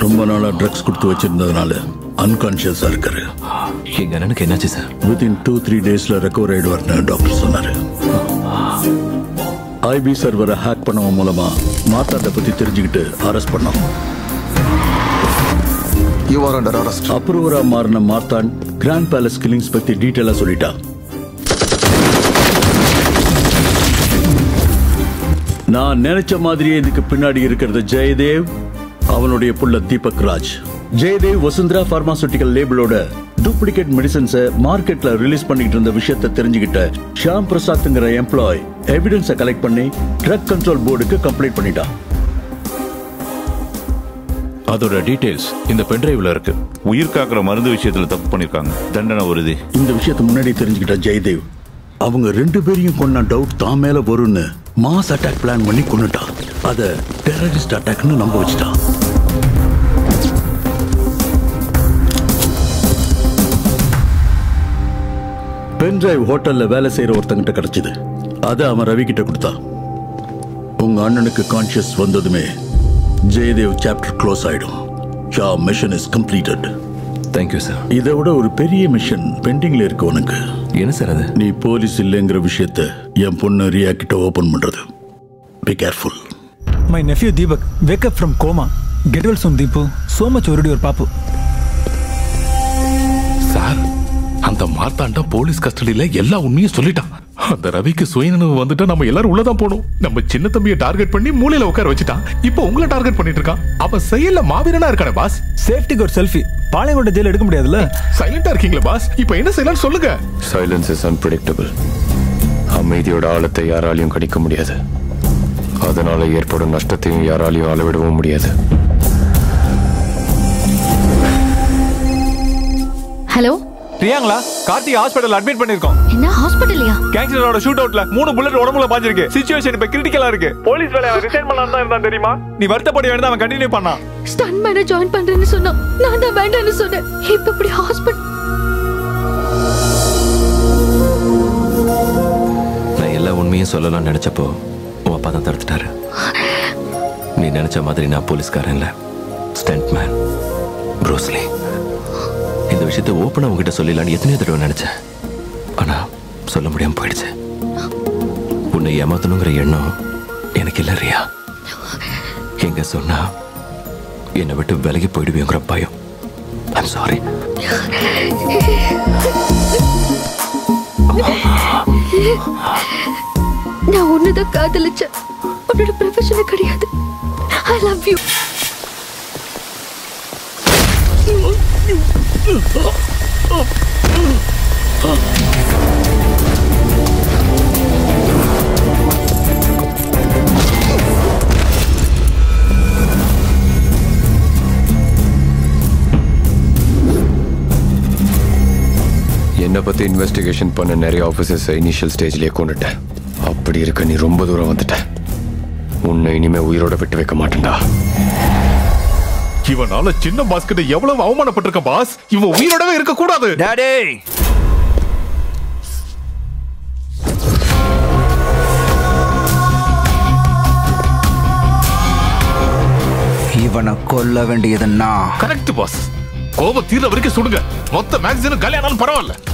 ரொம்ப நாளா ட்ரக்ஸ் கொடுத்து வச்சிருந்ததுனால அன்கான்ஷியஸா இருக்காரு எங்க அண்ணனுக்கு என்னாச்சு சார் வித்தின் டூ த்ரீ டேஸ்ல ரெக்கவர் ஆயிடுவார்னு டாக்டர் சொன்னாரு ஐபி சர்வரை ஹேக் பண்ணவன் மூலமா மாத்தாட்ட பத்தி தெரிஞ்சுக்கிட்டு அரெஸ்ட் பண்ணோம் யூ ஆர் அண்டர் அரெஸ்ட் அப்ரூவரா மாறின மார்த்தான் கிராண்ட் பேலஸ் கில்லிங்ஸ் பத்தி டீட்டெயிலா சொல்லிட்டா நான் நினைச்ச மாதிரியே இதுக்கு பின்னாடி இருக்கிறது ஜெயதேவ் அவனுடைய புள்ள தீபக் ராஜ் ஜெயதேவ் வசுந்தரா பார்மாசூட்டிக்கல் லேபிளோட டூப்ளிகேட் மெடிசன்ஸை மார்க்கெட்ல ரிலீஸ் பண்ணிட்டு இருந்த விஷயத்தை தெரிஞ்சுக்கிட்ட ஷியாம் பிரசாத்ங்கிற எம்ப்ளாய் எவிடன்ஸை கலெக்ட் பண்ணி ட்ரக் கண்ட்ரோல் போர்டுக்கு கம்ப்ளைண்ட் பண்ணிட்டான் அதோட டீடைல்ஸ் இந்த பென்டிரைவ்ல இருக்கு உயிர் காக்கிற மருந்து விஷயத்துல தப்பு பண்ணிருக்காங்க தண்டனை உறுதி இந்த விஷயத்தை முன்னாடி தெரிஞ்சுக்கிட்ட ஜெயதேவ் அவங்க ரெண்டு பேரையும் கொன்ன டவுட் தான் மேல வரும்னு மாஸ் அட்டாக் பிளான் பண்ணி கொன்னுட்டான் அத டெரரிஸ்ட் அட்டாக்னு நம்ப வச்சுட்டான் பென்டிரைவ் ஹோட்டல்ல வேலை செய்யற ஒருத்தங்கிட்ட கிடைச்சது அதை அவன் ரவி கிட்ட கொடுத்தான் உங்க அண்ணனுக்கு கான்ஷியஸ் வந்ததுமே ஜெயதேவ் சாப்டர் க்ளோஸ் ஆயிடும் ஷா mission is completed thank you sir இதை விட ஒரு பெரிய மிஷன் பெண்டிங்ல இருக்கு உனக்கு என்ன சார் அது நீ போலீஸ் இல்லைங்கிற விஷயத்த என் பொண்ணு ரியா கிட்ட ஓபன் பண்றது be careful My nephew Deepak, wake up from coma. Get well soon, Deepu. So much worried your papu. Sir அந்த மார்த்தாண்ட போலீஸ் கஸ்டடியில எல்லா உண்மையும் சொல்லிட்டான் அந்த ரவிக்கு சுயநினைவு வந்துட்டு நம்ம எல்லாரும் உள்ளதான் போனோம் நம்ம சின்ன தம்பியை டார்கெட் பண்ணி மூலையில உட்கார வச்சுட்டான் இப்போ உங்களை டார்கெட் பண்ணிட்டு இருக்கான் அவன் செயல்ல மாவீரனா இருக்கானே பாஸ் சேஃப்டிக்கு ஒரு செல்ஃபி பாளையங்கோட்டை ஜெயில் எடுக்க முடியாதுல்ல சைலண்டா இருக்கீங்களா பாஸ் இப்போ என்ன செய்யலாம்னு சொல்லுங்க சைலன்ஸ் இஸ் அன்பிரடிக்டபிள் அமைதியோட ஆழத்தை யாராலையும் கணிக்க முடியாது அதனால ஏற்படும் நஷ்டத்தையும் யாராலையும் அளவிடவும் முடியாது ஹலோ பிரியாங்களா கார்த்திக் ஹாஸ்பிட்டல் அட்மிட் பண்ணிருக்கோம் என்ன ஹாஸ்பிட்டல்லையா கேங்ஸ்டரோட ஷூட் அவுட்ல மூணு புல்லட் உடம்புல பாஞ்சிருக்கு சிச்சுவேஷன் இப்ப கிரிட்டிக்கலா இருக்கு போலீஸ் வேலையை ரிசைன் பண்ணலாம் தான் இருந்தான் தெரியுமா நீ வருத்தப்பட வேண்டியது அவன் கண்டினியூ பண்ணான் ஸ்டன் மேன ஜாயின் பண்றேன்னு சொன்னான் நான் தான் வேண்டாம்னு சொன்னேன் இப்ப இப்படி ஹாஸ்பிட்டல் நான் எல்லா உண்மையும் சொல்லலாம்னு நினைச்சப்போ உன் அப்பா தான் தடுத்துட்டாரு நீ நினைச்ச மாதிரி நான் போலீஸ்காரன் இல்ல ஸ்டண்ட் மேன் ப்ரூஸ்லி இந்த விஷயத்தை ஓப்பனா உங்ககிட்ட சொல்லிடலான்னு எத்தனையோ தடவை நினைச்சேன் ஆனா சொல்ல முடியாம போயிடுச்சு உன்னை ஏமாத்தணுங்கிற எண்ணம் எனக்கு இல்ல ரியா எங்க சொன்னா என்னை விட்டு விலகி போயிடுவேங்கிற பயம் ஐம் சாரி நான் உன்னதான் காதலிச்சேன் உன்னோட ப்ரொஃபஷனல் கிடையாது ஐ லவ் யூ என்னை பத்தி இன்வெஸ்டிகேஷன் பண்ண நிறைய ஆஃபீஸர்ஸ் இனிஷியல் ஸ்டேஜ்லயே கொண்டுட்டேன் அப்படி இருக்க நீ ரொம்ப தூரம் வந்துட்ட உன்னை இனிமே உயிரோட விட்டு வைக்க மாட்டேன்டா இவனால சின்ன பாஸ் கிட்ட எவ்வளவு அவமானப்பட்டிருக்க பாஸ் இவன் உயிரோடவே இருக்க கூடாது டாடி இவனை கொல்ல வேண்டியது நான் கரெக்ட் பாஸ் கோபம் தீர்ற வரைக்கும் சுடுங்க மொத்த மேக்சினும் கல்யாணம் பரவாயில்ல